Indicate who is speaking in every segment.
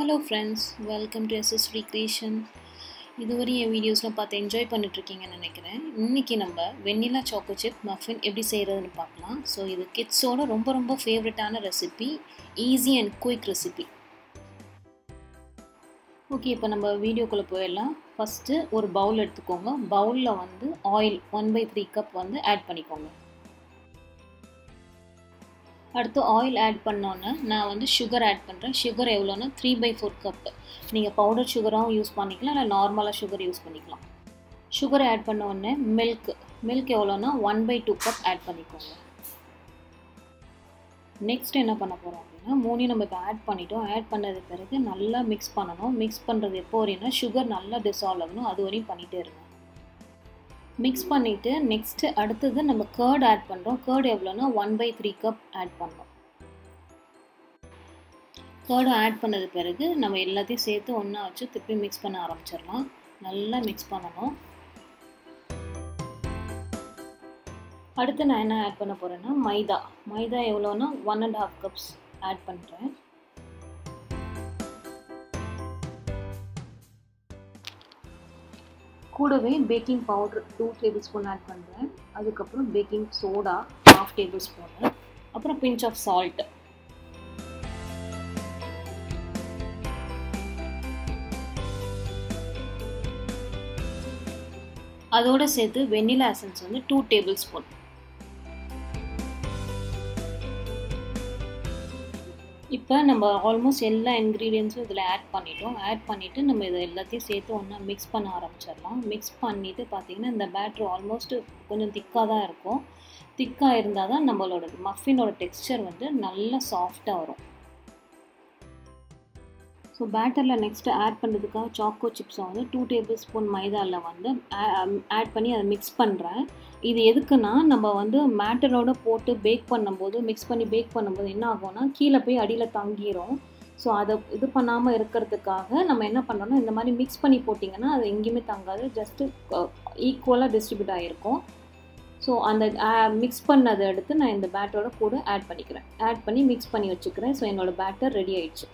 Speaker 1: hello friends welcome to SS creation இதுவரையும் என் வீடியோஸ்லாம் பார்த்து என்ஜாய் பண்ணிட்டுருக்கீங்கன்னு நினைக்கிறேன் இன்றைக்கி நம்ம வெண்ணிலா சாக்கோ சிப் மஃபின் எப்படி செய்கிறதுன்னு பார்க்கலாம் ஸோ இது கிட்ஸோட ரொம்ப ரொம்ப ஃபேவரட்டான recipe easy and quick recipe okay இப்போ நம்ம வீடியோக்குள்ளே போயிடலாம் ஃபஸ்ட்டு ஒரு பவுல் எடுத்துக்கோங்க பவுலில் வந்து oil one by three cup வந்து ஆட் பண்ணிக்கோங்க அடுத்து ஆயில் ஆட் பண்ணோன்னே நான் வந்து சுகர் ஆட் பண்ணுறேன் சுகர் எவ்வளோன்னா த்ரீ பை ஃபோர் கப் நீங்கள் பவுடர் சுகராகவும் யூஸ் பண்ணிக்கலாம் இல்லை நார்மலாக சுகர் யூஸ் பண்ணிக்கலாம் சுகர் ஆட் பண்ண உடனே மில்க் மில்க் எவ்வளோன்னா one by two cup add பண்ணிக்கோங்க நெக்ஸ்ட் என்ன பண்ண போகிறோம் அப்படின்னா மூணையும் நம்ம இப்போ ஆட் பண்ணிட்டோம் ஆட் பண்ணது பிறகு நல்லா மிக்ஸ் பண்ணணும் மிக்ஸ் பண்ணுறது எப்போ வரையும்னா சுகர் நல்லா டிசால்வ் ஆகணும் அது வரையும் பண்ணிகிட்டே இருங்க மிக்ஸ் பண்ணிவிட்டு நெக்ஸ்ட்டு அடுத்தது நம்ம கேர்ட் ஆட் பண்ணுறோம் கேர்டு எவ்வளோனா one by three cup add பண்ணோம் கேர்டு ஆட் பண்ணது பிறகு நம்ம எல்லாத்தையும் சேர்த்து ஒன்றா வச்சு திருப்பி மிக்ஸ் பண்ண ஆரம்பிச்சிடலாம் நல்லா மிக்ஸ் பண்ணணும் அடுத்து நான் என்ன ஆட் பண்ண போகிறேன்னா மைதா மைதா எவ்வளோனா one and half cups add பண்ணுறேன் கூடவே baking powder two tablespoon add பண்ணுறேன் அதுக்கப்புறம் baking soda half tablespoon அப்புறம் பிஞ்ச் ஆஃப் சால்ட் அதோட சேர்த்து வெண்ணிலா எசன்ஸ் வந்து டூ டேபிள் ஸ்பூன் இப்போ நம்ம ஆல்மோஸ்ட் எல்லா இன்க்ரீடியன்ஸும் இதில் ஆட் பண்ணிட்டோம் ஆட் பண்ணிவிட்டு நம்ம இதை எல்லாத்தையும் சேர்த்து ஒன்றா மிக்ஸ் பண்ண ஆரம்பிச்சிடலாம் மிக்ஸ் பண்ணிவிட்டு பார்த்திங்கன்னா இந்த பேட்ரு ஆல்மோஸ்ட் கொஞ்சம் திக்காக தான் இருக்கும் திக்காக இருந்தால் தான் நம்மளோட மஃபினோட டெக்ஸ்டர் வந்து நல்லா சாஃப்டாக வரும் ஸோ பேட்டரில் நெக்ஸ்ட்டு ஆட் பண்ணுறதுக்காக சாக்கோ சிப்ஸை வந்து டூ டேபிள் ஸ்பூன் மைதாவில் வந்து ஆட் பண்ணி அதை மிக்ஸ் பண்ணுறேன் இது எதுக்குன்னா நம்ம வந்து மேட்டரோட போட்டு பேக் பண்ணும்போது மிக்ஸ் பண்ணி பேக் பண்ணும்போது என்ன ஆகும்னா கீழே போய் அடியில் தங்கிரும் ஸோ அதை இது பண்ணாமல் இருக்கிறதுக்காக நம்ம என்ன பண்ணுறோம்னா இந்த மாதிரி மிக்ஸ் பண்ணி போட்டிங்கன்னா அது எங்கேயுமே தங்காது ஜஸ்ட்டு ஈக்குவலாக டிஸ்ட்ரிபியூட் ஆகிருக்கும் ஸோ அந்த மிக்ஸ் பண்ணதை எடுத்து நான் இந்த பேட்டரோட கூட ஆட் பண்ணிக்கிறேன் ஆட் பண்ணி மிக்ஸ் பண்ணி வச்சுக்கிறேன் ஸோ என்னோடய பேட்டர் ரெடி ஆயிடுச்சு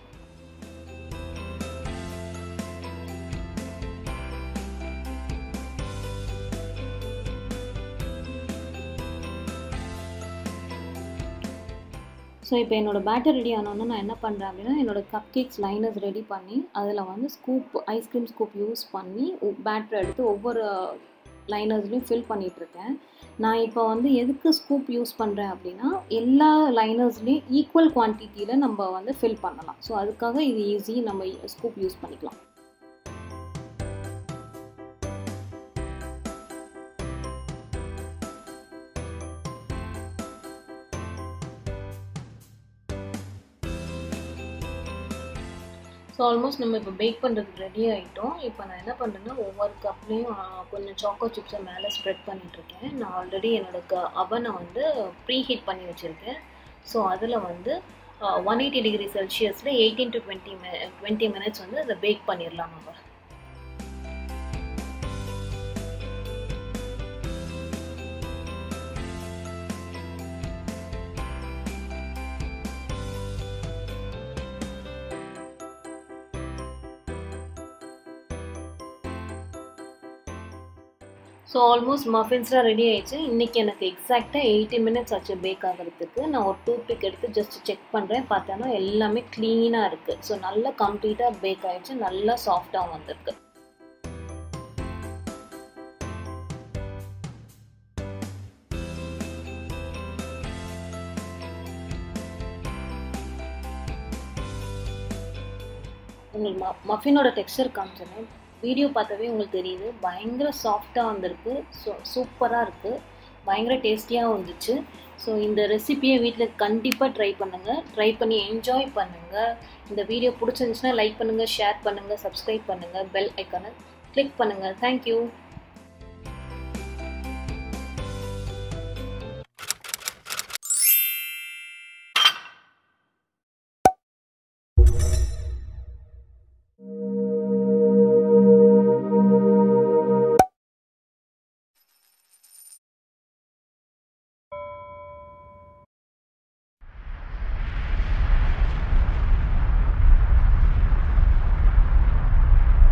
Speaker 1: ஸோ இப்போ என்னோடய பேட்டர் ரெடி ஆனோன்னு நான் என்ன பண்ணுறேன் அப்படின்னா என்னோடய கப் கேக்ஸ் லைனர்ஸ் ரெடி பண்ணி அதில் வந்து ஸ்கூப் ஐஸ்கிரீம் ஸ்கூப் யூஸ் பண்ணி பேட்டர் எடுத்து ஒவ்வொரு லைனர்ஸ்லையும் ஃபில் பண்ணிகிட்ருக்கேன் நான் இப்போ வந்து எதுக்கு ஸ்கூப் யூஸ் பண்ணுறேன் அப்படின்னா எல்லா லைனர்ஸ்லேயும் ஈக்குவல் குவான்டிட்டியில் நம்ம வந்து ஃபில் பண்ணலாம் ஸோ அதுக்காக இது ஈஸி நம்ம ஸ்கூப் யூஸ் பண்ணிக்கலாம் ஸோ ஆல்மோஸ்ட் நம்ம இப்போ பேக் பண்ணுறதுக்கு ரெடி ஆகிட்டோம் இப்போ நான் என்ன பண்ணுறேன்னா ஒவ்வொரு கப்லேயும் கொஞ்சம் சாக்கோ சிப்ஸை மேலே ஸ்ப்ரெட் பண்ணிகிட்ருக்கேன் நான் ஆல்ரெடி என்னோடய க அவனை வந்து ப்ரீ ஹீட் பண்ணி வச்சுருக்கேன் ஸோ அதில் வந்து ஒன் எயிட்டி டிகிரி செல்சியஸில் எயிட்டீன் டு டுவெண்ட்டி மி டுவெண்ட்டி மினிட்ஸ் வந்து அதை பேக் பண்ணிடலாம் நம்ம ஸோ ஆல்மோஸ்ட் மஃபின்ஸ்லாம் ரெடி ஆயிடுச்சு இன்றைக்கி எனக்கு எக்ஸாக்டாக எயிட்டி மினிட்ஸ் ஆச்சு பேக் ஆகிறதுக்கு நான் ஒரு டூத் பிக் எடுத்து ஜஸ்ட் செக் பண்ணுறேன் பார்த்தோன்னா எல்லாமே க்ளீனாக இருக்குது ஸோ நல்லா கம்ப்ளீட்டாக பேக் ஆகிடுச்சு நல்லா சாஃப்டாகவும் வந்திருக்கு உங்களுக்கு ம மஃபினோட டெக்ஸ்டர் காமிச்சிருந்தேன் வீடியோ பார்த்தாவே உங்களுக்கு தெரியுது பயங்கர சாஃப்டாக வந்திருக்கு ஸோ சூப்பராக இருக்குது பயங்கர டேஸ்டியாகவும் இருந்துச்சு ஸோ இந்த ரெசிப்பியை வீட்டில் கண்டிப்பாக ட்ரை பண்ணுங்கள் ட்ரை பண்ணி என்ஜாய் பண்ணுங்கள் இந்த வீடியோ பிடிச்சிருந்துச்சுன்னா லைக் பண்ணுங்கள் ஷேர் பண்ணுங்கள் சப்ஸ்கிரைப் பண்ணுங்கள் பெல் ஐக்கானை கிளிக் பண்ணுங்கள் தேங்க்யூ